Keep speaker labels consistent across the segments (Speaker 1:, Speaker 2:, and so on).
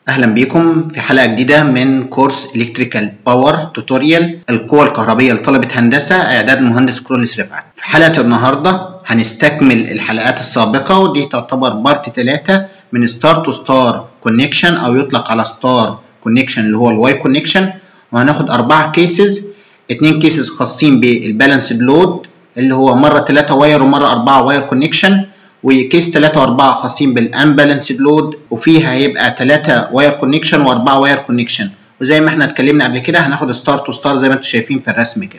Speaker 1: اهلا بيكم في حلقه جديده من كورس الكتريكال باور توتوريال القوى الكهربيه لطلبه هندسه اعداد المهندس كرولس رفعت في حلقه النهارده هنستكمل الحلقات السابقه ودي تعتبر بارت 3 من ستار تو ستار كونكشن او يطلق على ستار كونكشن اللي هو الواي كونكشن وهناخد اربعه كيسز اتنين كيسز خاصين بالبالانسد لود اللي هو مره 3 واير ومره 4 واير كونكشن وكيس 3 و4 خاصين بالانبالانسد لود وفيها هيبقى 3 واير كونكشن و4 واير كونكشن وزي ما احنا اتكلمنا قبل كده هناخد ستار تو ستار زي ما انتم شايفين في الرسم كده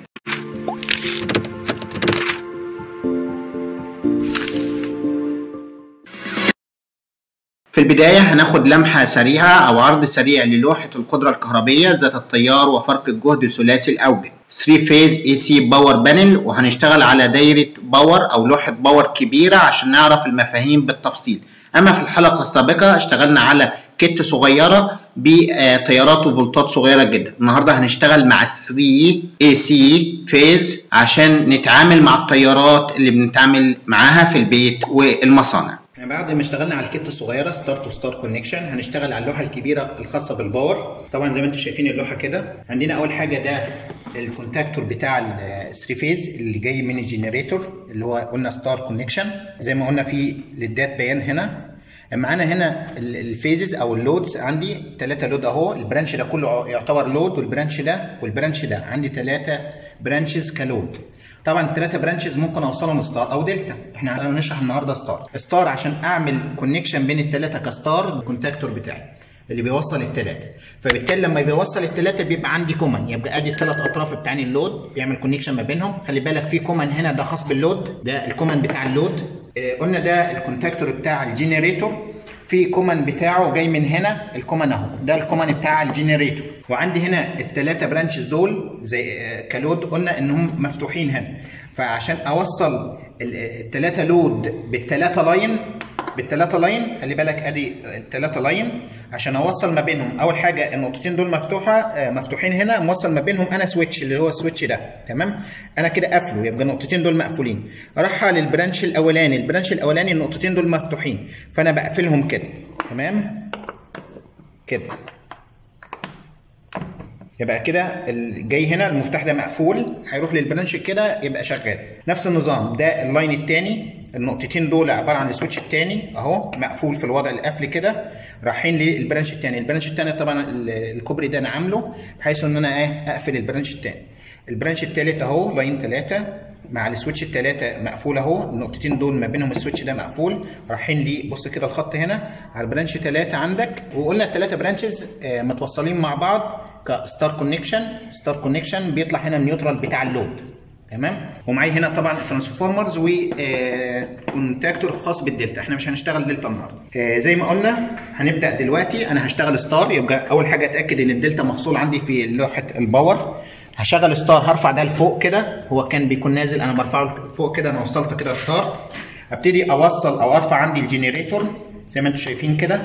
Speaker 1: في البداية هناخد لمحة سريعة أو عرض سريع للوحة القدرة الكهربية ذات التيار وفرق الجهد ثلاثي الأوجه 3 فيز اي سي باور بانل وهنشتغل على دايرة باور أو لوحة باور كبيرة عشان نعرف المفاهيم بالتفصيل أما في الحلقة السابقة اشتغلنا على كت صغيرة بتيارات وفولتات صغيرة جدا النهاردة هنشتغل مع 3 اي سي فيز عشان نتعامل مع التيارات اللي بنتعامل معاها في البيت والمصانع احنا بعد ما اشتغلنا على الكت الصغيره ستار تو ستار كونكشن هنشتغل على اللوحه الكبيره الخاصه بالباور طبعا زي ما انتم شايفين اللوحه كده عندنا اول حاجه ده الكونتاكتور بتاع الثري فيز اللي جاي من الجنريتور اللي هو قلنا ستار كونكشن زي ما قلنا في ليدات بيان هنا معانا هنا الفيزز او اللودز عندي ثلاثه لود اهو البرانش ده كله يعتبر لود والبرانش ده والبرانش ده عندي ثلاثه برانشز كلود طبعا الثلاثه برانشز ممكن اوصلهم ستار او دلتا احنا هنشرح النهارده ستار ستار عشان اعمل كونكشن بين الثلاثه كستار الكونتاكتور بتاعي اللي بيوصل الثلاثه فبالتالي لما بيوصل الثلاثه بيبقى عندي كومن يبقى ادي الثلاث اطراف بتاعين اللود بيعمل كونكشن ما بينهم خلي بالك في كومن هنا ده خاص باللود ده الكومن بتاع اللود اه قلنا ده الكونتاكتور بتاع الجنريتور في كومن بتاعه جاي من هنا الكومن اهو ده الكومن بتاع الجنريتور وعندي هنا الثلاثه برانشز دول زي كلود قلنا انهم مفتوحين هنا فعشان اوصل الثلاثه لود بالثلاثه لاين بالثلاثه لاين خلي بالك ادي الثلاثه لاين عشان اوصل ما بينهم اول حاجه النقطتين دول مفتوحه مفتوحين هنا موصل ما بينهم انا سويتش اللي هو السويتش ده تمام انا كده قافله يبقى النقطتين دول مقفولين راح للبرانش الاولاني البرانش الاولاني النقطتين دول مفتوحين فانا بقفلهم كده تمام كده يبقى كده جاي هنا المفتاح ده مقفول هيروح للبرانش كده يبقى شغال نفس النظام ده اللاين الثاني النقطتين دول عباره عن السويتش الثاني اهو مقفول في الوضع القفل كده رايحين للبرانش الثاني البرانش الثاني طبعا الكوبري ده انا عامله بحيث ان انا ايه اقفل البرانش الثاني البرانش الثالث اهو لاين 3 مع السويتش الثلاثه مقفول اهو النقطتين دول ما بينهم السويتش ده مقفول رايحين لي بص كده الخط هنا على البرانش 3 عندك وقلنا الثلاثه برانشز متوصلين مع بعض كستار كونكشن ستار كونكشن بيطلع هنا النيوترال بتاع اللود تمام ومعايا هنا طبعا ترانسفورمرز وكونتاكتور خاص بالدلتا احنا مش هنشتغل دلتا النهارده آه زي ما قلنا هنبدا دلوقتي انا هشتغل ستار يبقى اول حاجه اتاكد ان الدلتا مفصول عندي في لوحه الباور هشغل ستار هرفع ده لفوق كده هو كان بيكون نازل انا برفعه لفوق كده انا وصلت كده ستار ابتدي اوصل او ارفع عندي الجنريتور زي ما انتم شايفين كده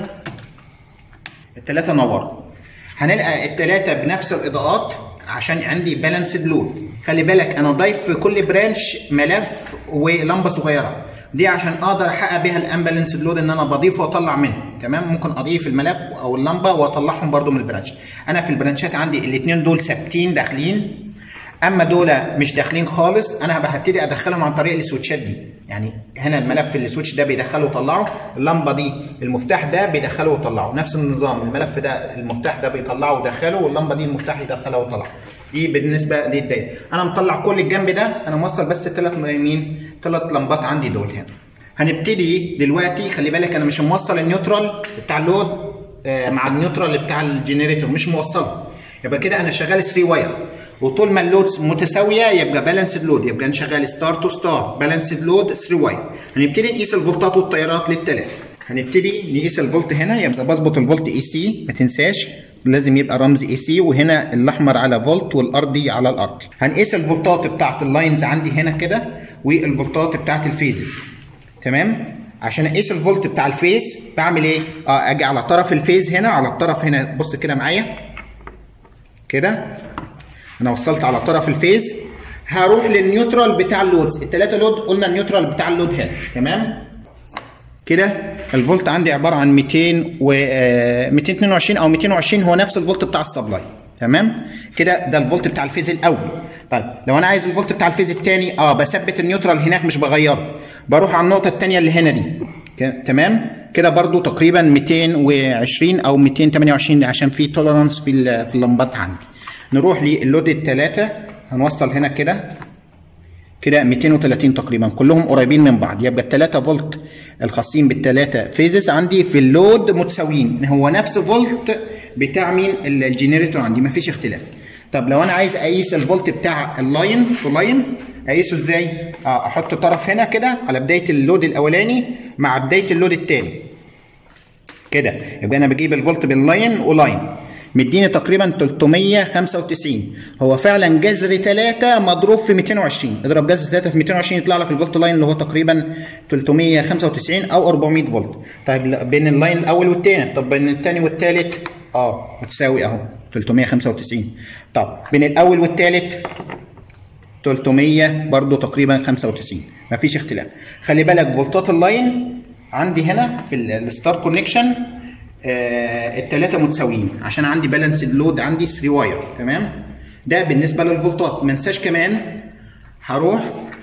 Speaker 1: الثلاثه نوروا هنلقى الثلاثه بنفس الاضاءات عشان عندي بالانسد لود خلي بالك انا ضايف في كل برانش ملف ولمبه صغيره دي عشان اقدر احقق بيها الامبالانس لود ان انا بضيف واطلع منه تمام ممكن اضيف الملف او اللمبه واطلعهم برده من البرانش انا في البرانشات عندي الاثنين دول ثابتين داخلين اما دول مش داخلين خالص انا هبتدي ادخلهم عن طريق السويتشات دي يعني هنا الملف السويتش ده بيدخله ويطلعه اللمبه دي المفتاح ده بيدخله ويطلعه نفس النظام الملف ده المفتاح ده بيطلعه ويدخله واللمبه دي المفتاح يدخلها ويطلعه دي بالنسبه للدايره انا مطلع كل الجنب ده انا موصل بس الثلاث مين ثلاث لمبات عندي دول هنا هنبتدي دلوقتي خلي بالك انا مش موصل النيوترال بتاع اللود آه مع النيوترال بتاع الجنريتور مش موصله يبقى كده انا شغال 3 واير وطول ما اللودز متساويه يبقى بالانسد لود يبقى انا شغال ستار تو ستار بالانسد لود 3 واير هنبتدي نقيس الفولتات والتيارات للثلاثه هنبتدي نقيس الفولت هنا يبقى بظبط الفولت اي سي ما تنساش لازم يبقى رمز اي سي وهنا الاحمر على فولت والارضي على الارض هنقيس الفولتات بتاعت اللاينز عندي هنا كده والفولتات بتاعت الفيزز تمام عشان اقيس الفولت بتاع الفيز بعمل ايه اه اجي على طرف الفيز هنا على الطرف هنا بص كده معايا كده انا وصلت على طرف الفيز هروح للنيوترال بتاع اللودز الثلاثه لود قلنا النيوترال بتاع اللود هنا تمام كده الفولت عندي عباره عن 200 و آه، 222 او 220 هو نفس الفولت بتاع السبلاي تمام كده ده الفولت بتاع الفيز الاول طيب لو انا عايز الفولت بتاع الفيز الثاني اه بثبت النيوترال هناك مش بغيره بروح على النقطه الثانيه اللي هنا دي ك- تمام كده برضو تقريبا 220 او 228 عشان في توليرانس في ال- في اللمبات عندي نروح للود الثلاثه هنوصل هنا كده كده 230 تقريبا كلهم قريبين من بعض يبقى ال 3 فولت الخاصين بالثلاثه فيزز عندي في اللود متساويين هو نفس فولت بتاع مين ال- الجنريتور عندي مفيش اختلاف طب لو انا عايز اقيس الفولت بتاع اللاين تو لاين اقيسه ازاي اه احط طرف هنا كده على بدايه اللود الاولاني مع بدايه اللود الثاني كده يبقى انا بجيب الفولت باللاين ولاين مديني تقريبا 395 هو فعلا جذر 3 مضروب في 220 اضرب جذر 3 في 220 يطلع لك الفولت لاين اللي هو تقريبا 395 او 400 فولت طيب لا، بين اللاين الاول والثاني طب بين الثاني والثالث اه متساوي اهو 395 طب بين الاول والثالث 300 برضو تقريبا 95 مفيش اختلاف خلي بالك فولتات اللاين عندي هنا في ال- الستار كونكشن آه الثلاثه متساويين عشان عندي بالانس لود عندي 3 واير تمام ده بالنسبه للفولتات ما انساش كمان هروح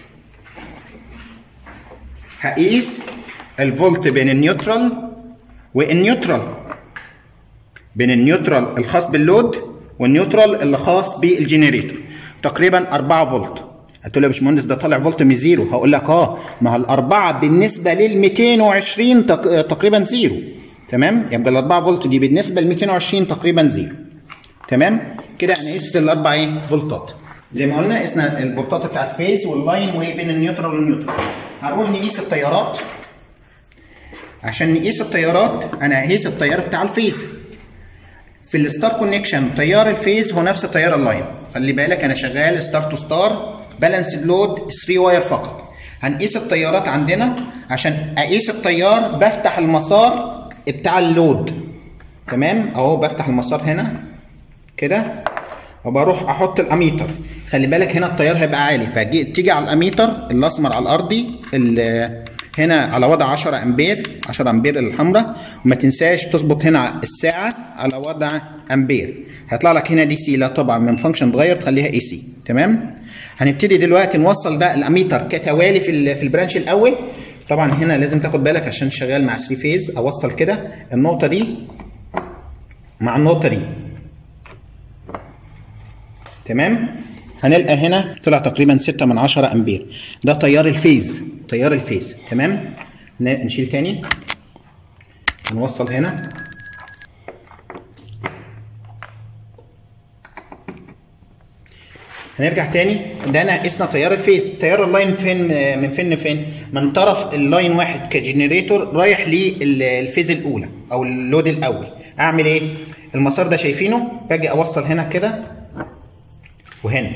Speaker 1: هقيس الفولت بين النيوترال والنيوترال بين النيوترال الخاص باللود والنيوترال اللي خاص بالجنريتور تقريبا 4 فولت قلت له يا باشمهندس ده طالع فولت من زيرو هقول لك اه ما هو الاربعه بالنسبه لل 220 تق- تقريبا زيرو تمام يبقى الاربعه فولت دي بالنسبه ل 220 تقريبا زيرو تمام كده انا قست الاربع ايه فولتات زي ما قلنا قسنا الفولتات بتاعت فيز واللاين وبين النيوترال والنيوترال هنروح نقيس التيارات عشان نقيس التيارات انا هقيس التيار بتاع الفيز في الستار كونكشن تيار الفيز هو نفس تيار اللاين خلي بالك انا شغال ستار تو ستار بالانس لود 3 واير فقط هنقيس التيارات عندنا عشان اقيس التيار بفتح المسار بتاع اللود تمام اهو بفتح المسار هنا كده وبروح احط الاميتر خلي بالك هنا التيار هيبقى عالي فتيجي على الاميتر الاسمر على الارضي ال- هنا على وضع 10 امبير 10 امبير الحمراء وما تنساش تظبط هنا الساعه على وضع امبير هيطلع لك هنا دي سي لا طبعا من فانكشن تغير تخليها اي سي تمام هنبتدي دلوقتي نوصل ده الاميتر كتوالي في ال- في البرانش الاول طبعا هنا لازم تاخد بالك عشان شغال مع 3 فيز اوصل كده النقطه دي مع النقطه دي تمام هنلقى هنا طلع تقريبا 6 من 10 امبير ده تيار الفيز تيار الفيز تمام ن- نشيل تاني نوصل هنا هنرجع تاني ده انا قسنا تيار الفيز تيار اللاين فين آه، من فين لفين من طرف اللاين واحد كجنريتور رايح للفيز الاولى او اللود الاول اعمل ايه المسار ده شايفينه باجي اوصل هنا كده وهنا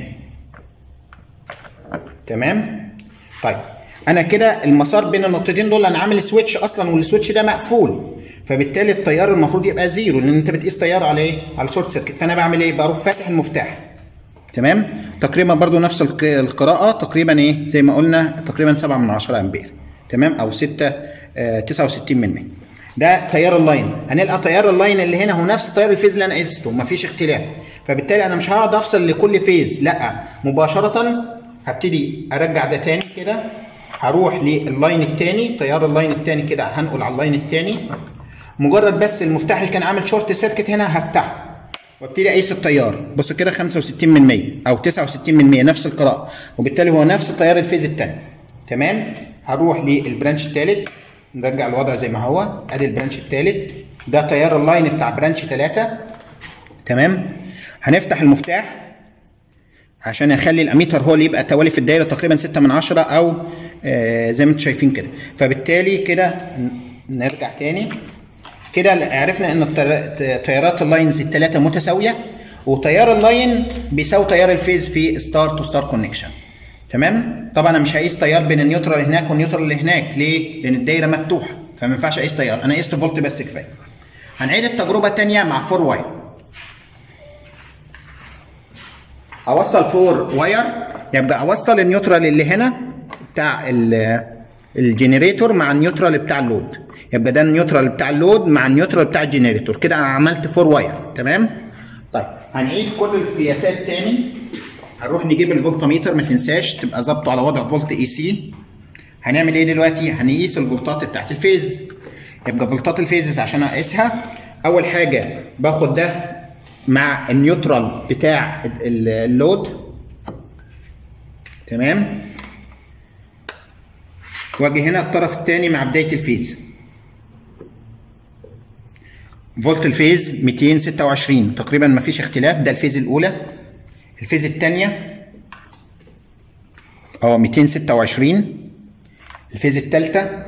Speaker 1: تمام طيب انا كده المسار بين النقطتين دول انا عامل سويتش اصلا والسويتش ده مقفول فبالتالي التيار المفروض يبقى زيرو لان انت بتقيس تيار على ايه على شورت سيركت فانا بعمل ايه بروح فاتح المفتاح تمام تقريبا برضو نفس الق- القراءه تقريبا ايه زي ما قلنا تقريبا 7 من 10 امبير تمام او 6 آه 69 من 100 ده تيار اللاين هنلقى تيار اللاين اللي هنا هو نفس تيار الفيز اللي انا قسته مفيش اختلاف فبالتالي انا مش هقعد افصل لكل فيز لا مباشره هبتدي ارجع ده تاني كده هروح لللاين التاني تيار اللاين التاني كده هنقل على اللاين التاني مجرد بس المفتاح اللي كان عامل شورت سيركت هنا هفتحه وابتدي اقيس التيار بص كده 65 من 100 او 69 من 100 نفس القراءه وبالتالي هو نفس تيار الفيز الثاني تمام هروح للبرانش الثالث نرجع الوضع زي ما هو ادي البرانش الثالث ده تيار اللاين بتاع برانش 3 تمام هنفتح المفتاح عشان اخلي الاميتر هو اللي يبقى توالي في الدايره تقريبا 6 من 10 او آه زي ما انتم شايفين كده فبالتالي كده ن- نرجع تاني كده عرفنا ان التر- تيارات اللاينز الثلاثه متساويه وتيار اللاين بيساوي تيار الفيز في ستار تو ستار كونكشن تمام طبعا انا مش هقيس تيار بين النيوترال اللي هناك والنيوترال اللي هناك ليه لان الدايره مفتوحه فما ينفعش اقيس تيار انا قست فولت بس كفايه هنعيد التجربه الثانيه مع 4 واير اوصل 4 واير يبقى اوصل النيوترال اللي هنا بتاع ال- الجنريتور مع النيوترال بتاع اللود يبقى ده النيوترال بتاع اللود مع النيوترال بتاع الجنريتور كده انا عملت فور واير تمام طيب هنعيد كل القياسات تاني هنروح نجيب الفولتميتر ما تنساش تبقى ظابطه على وضع فولت اي سي هنعمل ايه دلوقتي هنقيس الفولتات بتاعت الفيز يبقى فولتات الفيزز عشان اقيسها اول حاجه باخد ده مع النيوترال بتاع اللود تمام واجي هنا الطرف الثاني مع بدايه الفيز فولت الفيز 226 تقريبا ما فيش اختلاف ده الفيز الاولى الفيز الثانيه اه 226 الفيز الثالثه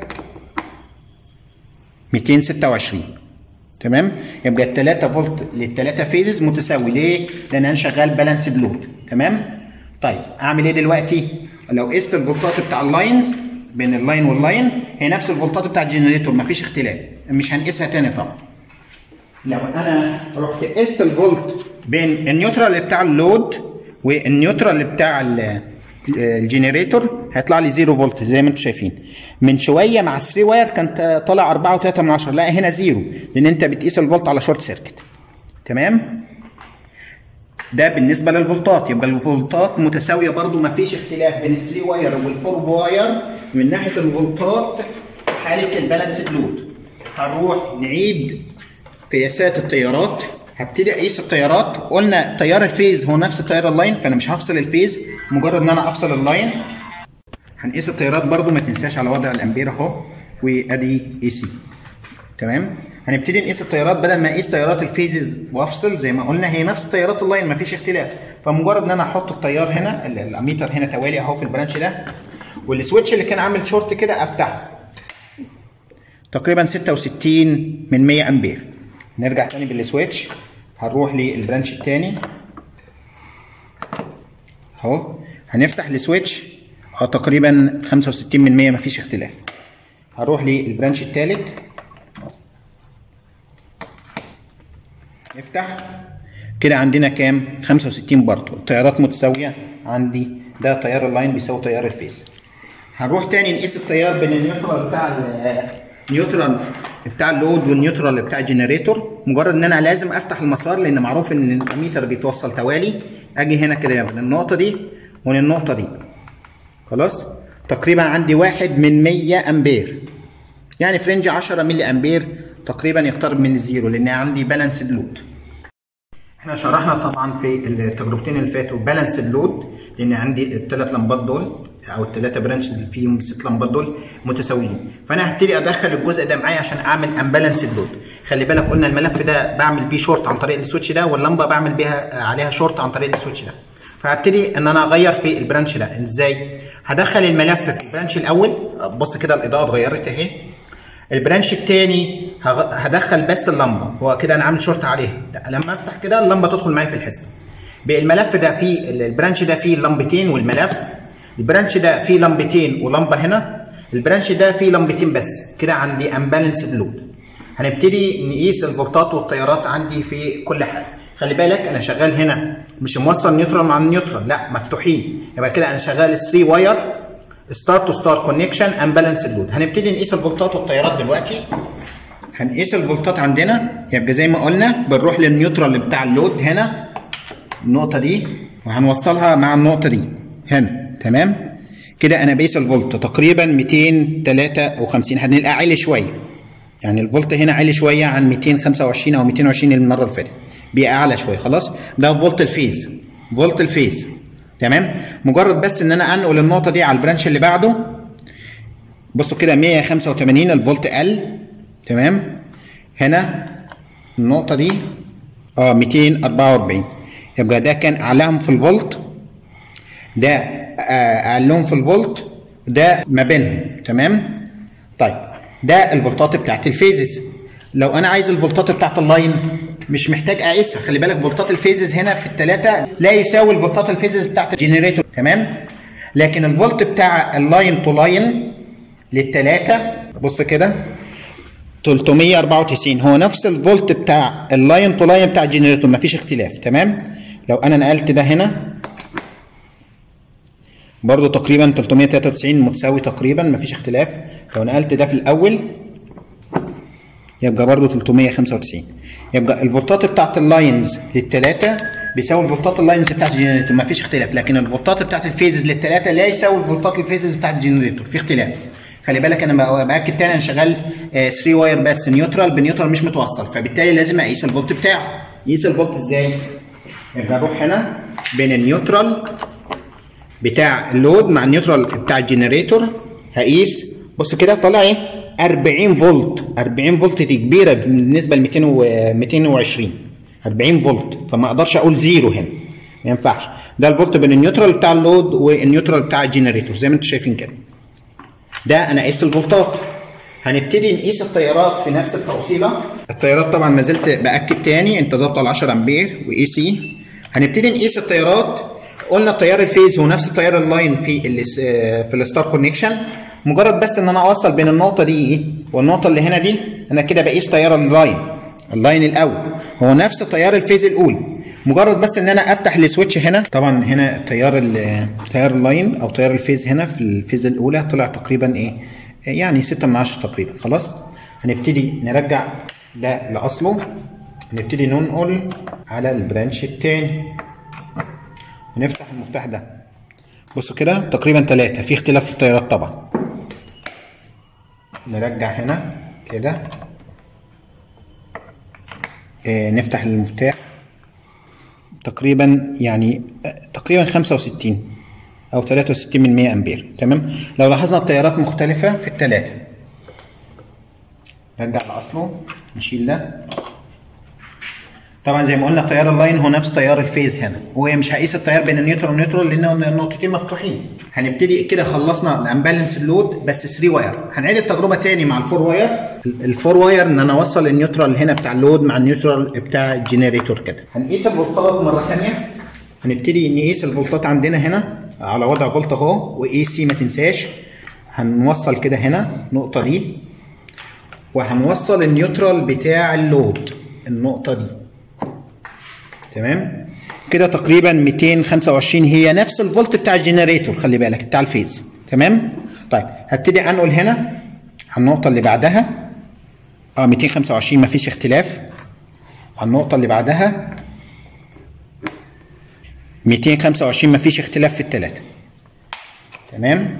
Speaker 1: 226 تمام يبقى ال 3 فولت للثلاثه فيزز متساوي ليه؟ لان انا شغال بالانس بلود تمام؟ طيب اعمل ايه دلوقتي؟ لو قست الفولتات بتاع اللاينز بين اللاين واللاين هي نفس الفولتات بتاع الجنريتور مفيش اختلاف مش هنقيسها تاني طبعا لو انا رحت قست الفولت بين النيوترال بتاع اللود والنيوترال بتاع الجنريتور هيطلع لي 0 فولت زي ما انتم شايفين من شويه مع الثري واير كان طالع 4 و3 من 10 لا هنا زيرو لان انت بتقيس الفولت على شورت سيركت تمام ده بالنسبه للفولتات يبقى الفولتات متساويه برضو ما فيش اختلاف بين الثري واير والفور واير من ناحيه الفولتات حاله البالانس لود هنروح نعيد قياسات التيارات هبتدي اقيس التيارات قلنا تيار الفيز هو نفس تيار اللاين فانا مش هفصل الفيز مجرد ان انا افصل اللاين هنقيس التيارات برضو ما تنساش على وضع الامبير اهو وادي اي سي تمام هنبتدي نقيس التيارات بدل ما اقيس تيارات الفيزز وافصل زي ما قلنا هي نفس تيارات اللاين مفيش اختلاف فمجرد ان انا احط التيار هنا الاميتر هنا توالي اهو في البرانش ده والسويتش اللي كان عامل شورت كده افتحه تقريبا 66 من 100 امبير نرجع تاني بالسويتش هنروح للبرانش التاني اهو هنفتح السويتش اه تقريبا 65 من 100 مفيش اختلاف هروح للبرانش التالت نفتح كده عندنا كام 65 برضه التيارات متساويه عندي ده تيار اللاين بيساوي تيار الفيس هنروح تاني نقيس التيار بين النيوترال بتاع النيوترال بتاع اللود والنيوترال بتاع الجنريتور مجرد ان انا لازم افتح المسار لان معروف ان الاميتر بيتوصل توالي اجي هنا كده من النقطه دي ومن النقطه دي خلاص تقريبا عندي واحد من 100 امبير يعني في رينج 10 ملي امبير تقريبا يقترب من الزيرو لان عندي بالانسد لود احنا شرحنا طبعا في التجربتين اللي فاتوا بالانسد لود لان عندي الثلاث لمبات دول او الثلاثه برانشز اللي فيهم ست لمبات دول متساويين فانا هبتدي ادخل الجزء ده معايا عشان اعمل امبالانسد لود خلي بالك قلنا الملف ده بعمل بيه شورت عن طريق السويتش ده واللمبه بعمل بيها عليها شورت عن طريق السويتش ده فهبتدي ان انا اغير في البرانش ده ازاي هدخل الملف في البرانش الاول بص كده الاضاءه اتغيرت اهي البرانش الثاني هدخل بس اللمبه هو كده انا عامل شورت عليها لما افتح كده اللمبه تدخل معايا في الحسبه الملف ده فيه البرانش ده فيه لمبتين والملف البرانش ده فيه لمبتين ولمبه هنا البرانش ده فيه لمبتين بس كده عندي امبالانسد لود هنبتدي نقيس الفولتات والتيارات عندي في كل حاجه خلي بالك انا شغال هنا مش موصل نيوترال مع النيوترال لا مفتوحين يبقى كده انا شغال 3 واير ستار تو ستار كونكشن امبالانسد لود هنبتدي نقيس الفولتات والتيارات دلوقتي هنقيس الفولتات عندنا يبقى زي ما قلنا بنروح للنيوترال بتاع اللود هنا النقطه دي وهنوصلها مع النقطه دي هنا تمام كده انا بقيس الفولت تقريبا 253 هنلقى عالي شويه يعني الفولت هنا عالي شويه عن 225 او 220 المره اللي فاتت بقى اعلى شويه خلاص ده فولت الفيز فولت الفيز تمام مجرد بس ان انا انقل النقطه دي على البرانش اللي بعده بصوا كده 185 الفولت قل تمام هنا النقطه دي اه 244 يبقى ده كان اعلاهم في الفولت ده اقلهم في الفولت ده ما بينهم تمام طيب ده الفولتات بتاعت الفيزز لو انا عايز الفولتات بتاعت اللاين مش محتاج اقيسها خلي بالك فولتات الفيزز هنا في الثلاثه لا يساوي الفولتات الفيزز بتاعت الجنريتور تمام لكن الفولت بتاع اللاين تو لاين للثلاثه بص كده 394 هو نفس الفولت بتاع اللاين تو لاين بتاع الجنريتور مفيش اختلاف تمام لو انا نقلت ده هنا برضو تقريبا 393 متساوي تقريبا مفيش اختلاف لو نقلت ده في الاول يبقى برضه 395 يبقى الفولتات بتاعت اللاينز للثلاثه بيساوي الفولتات اللاينز بتاعت الجنريتور ما فيش اختلاف لكن الفولتات بتاعت الفيزز للثلاثه لا يساوي الفولتات الفيزز بتاعت الجنريتور في اختلاف خلي بالك انا باكد تاني انا شغال 3 واير بس نيوترال بنيوترال مش متوصل فبالتالي لازم اقيس الفولت بتاعه يقيس الفولت ازاي؟ يبقى اروح هنا بين النيوترال بتاع اللود مع النيوترال بتاع الجنريتور هقيس بص كده طالع ايه 40 فولت 40 فولت دي كبيره بالنسبه ل 200 و 220 40 فولت فما اقدرش اقول زيرو هنا ما ينفعش ده الفولت بين النيوترال بتاع اللود والنيوترال بتاع الجنريتور زي ما انتم شايفين كده ده انا قست الفولتات هنبتدي نقيس التيارات في نفس التوصيله التيارات طبعا ما زلت باكد تاني انت ظابط على 10 امبير واي سي هنبتدي نقيس التيارات قلنا التيار الفيز هو نفس التيار اللاين في في الستار كونكشن مجرد بس ان انا اوصل بين النقطه دي والنقطه اللي هنا دي انا كده بقيس تيار اللاين اللاين الاول هو نفس تيار الفيز الاولى مجرد بس ان انا افتح السويتش هنا طبعا هنا تيار تيار اللاين او تيار الفيز هنا في الفيز الاولى طلع تقريبا ايه يعني 6 من 10 تقريبا خلاص هنبتدي نرجع ده لاصله نبتدي ننقل على البرانش الثاني ونفتح المفتاح ده بصوا كده تقريبا ثلاثة في اختلاف في التيارات طبعا نرجع هنا كده اه نفتح المفتاح تقريبا يعني تقريبا 65 او 63 من 100 امبير تمام لو لاحظنا التيارات مختلفة في الثلاثة نرجع لاصله نشيل ده طبعا زي ما قلنا تيار اللاين هو نفس تيار الفيز هنا وهي مش هقيس التيار بين النيوترال والنيوترال لان النقطتين مفتوحين هنبتدي كده خلصنا الامبالانس اللود بس 3 واير هنعيد التجربه تاني مع الفور واير الفور واير ان انا اوصل النيوترال هنا بتاع اللود مع النيوترال بتاع الجنريتور كده هنقيس الفولتات مره ثانيه هنبتدي نقيس الفولتات عندنا هنا على وضع فولت اهو واي سي ما تنساش هنوصل كده هنا النقطه دي وهنوصل النيوترال بتاع اللود النقطه دي تمام كده تقريبا 225 هي نفس الفولت بتاع الجنريتور خلي بالك بتاع الفيز تمام طيب هبتدي انقل هنا على النقطه اللي بعدها اه 225 مفيش اختلاف على النقطه اللي بعدها 225 مفيش اختلاف في الثلاثه تمام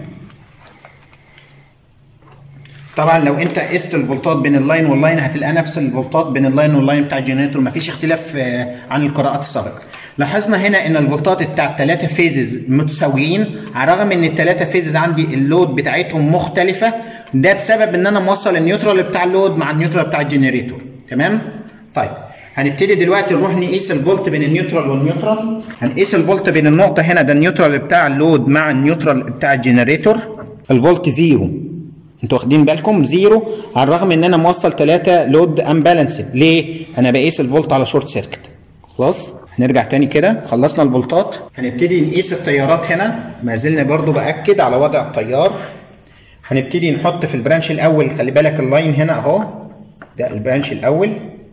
Speaker 1: طبعا لو انت قست الفولتات بين اللاين واللاين هتلاقي نفس الفولتات بين اللاين واللاين بتاع الجنريتور مفيش اختلاف عن القراءات السابقه لاحظنا هنا ان الفولتات بتاع الثلاثه فيزز متساويين على الرغم ان الثلاثه فيزز عندي اللود بتاعتهم مختلفه ده بسبب ان انا موصل النيوترال بتاع اللود مع النيوترال بتاع الجنريتور تمام طيب هنبتدي دلوقتي نروح نقيس الفولت بين النيوترال والنيوترال هنقيس الفولت بين النقطه هنا ده النيوترال بتاع اللود مع النيوترال بتاع الجنريتور الفولت زيرو انتوا واخدين بالكم زيرو على الرغم ان انا موصل 3 لود امبالانسد ليه انا بقيس الفولت على شورت سيركت خلاص هنرجع تاني كده خلصنا الفولتات هنبتدي نقيس التيارات هنا ما زلنا برضو باكد على وضع التيار هنبتدي نحط في البرانش الاول خلي بالك اللاين هنا اهو ده البرانش الاول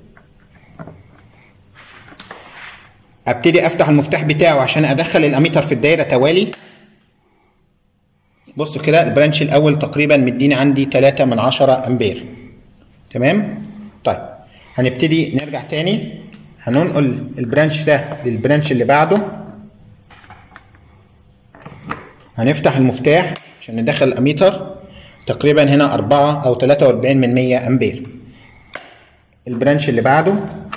Speaker 1: ابتدي افتح المفتاح بتاعه عشان ادخل الاميتر في الدايره توالي بصوا كده البرانش الاول تقريبا مديني عندي 3 من 10 امبير تمام طيب هنبتدي نرجع تاني هننقل البرانش ده للبرانش اللي بعده هنفتح المفتاح عشان ندخل الاميتر تقريبا هنا 4 او 43 من 100 امبير البرانش اللي بعده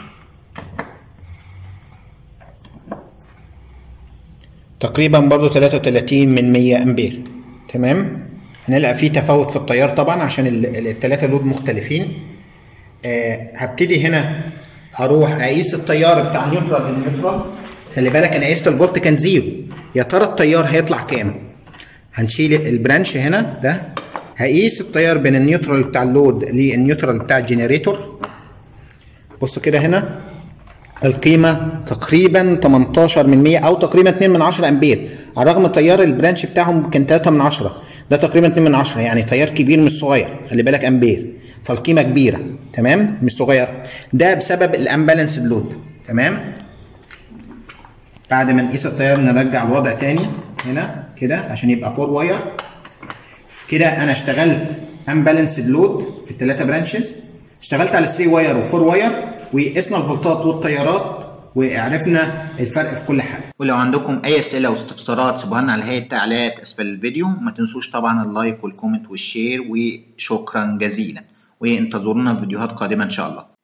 Speaker 1: تقريبا برضو 33 من 100 امبير تمام هنلاقي في تفاوت في التيار طبعا عشان الثلاثه لود مختلفين آه هبتدي هنا اروح اقيس التيار بتاع النيوترال للنيوترال خلي بالك انا قيست الفولت كان زيرو يا ترى التيار هيطلع كام هنشيل البرانش هنا ده هقيس التيار بين النيوترال بتاع اللود للنيوترال بتاع الجنريتور بصوا كده هنا القيمة تقريبا 18 من 100 أو تقريبا 2 من 10 أمبير على الرغم تيار البرانش بتاعهم كان 3 من 10 ده تقريبا 2 من 10 يعني تيار كبير مش صغير خلي بالك أمبير فالقيمة كبيرة تمام مش صغير ده بسبب الأمبالانس لود تمام بعد ما نقيس التيار نرجع الوضع تاني هنا كده عشان يبقى فور واير كده أنا اشتغلت امبالانس لود في الثلاثة برانشز اشتغلت على 3 واير و4 واير وقسنا الفولتات والتيارات وعرفنا الفرق في كل حاجه ولو عندكم اي اسئله واستفسارات سيبوها لنا على هيئه التعليقات اسفل الفيديو ما تنسوش طبعا اللايك والكومنت والشير وشكرا جزيلا وانتظرونا في فيديوهات قادمه ان شاء الله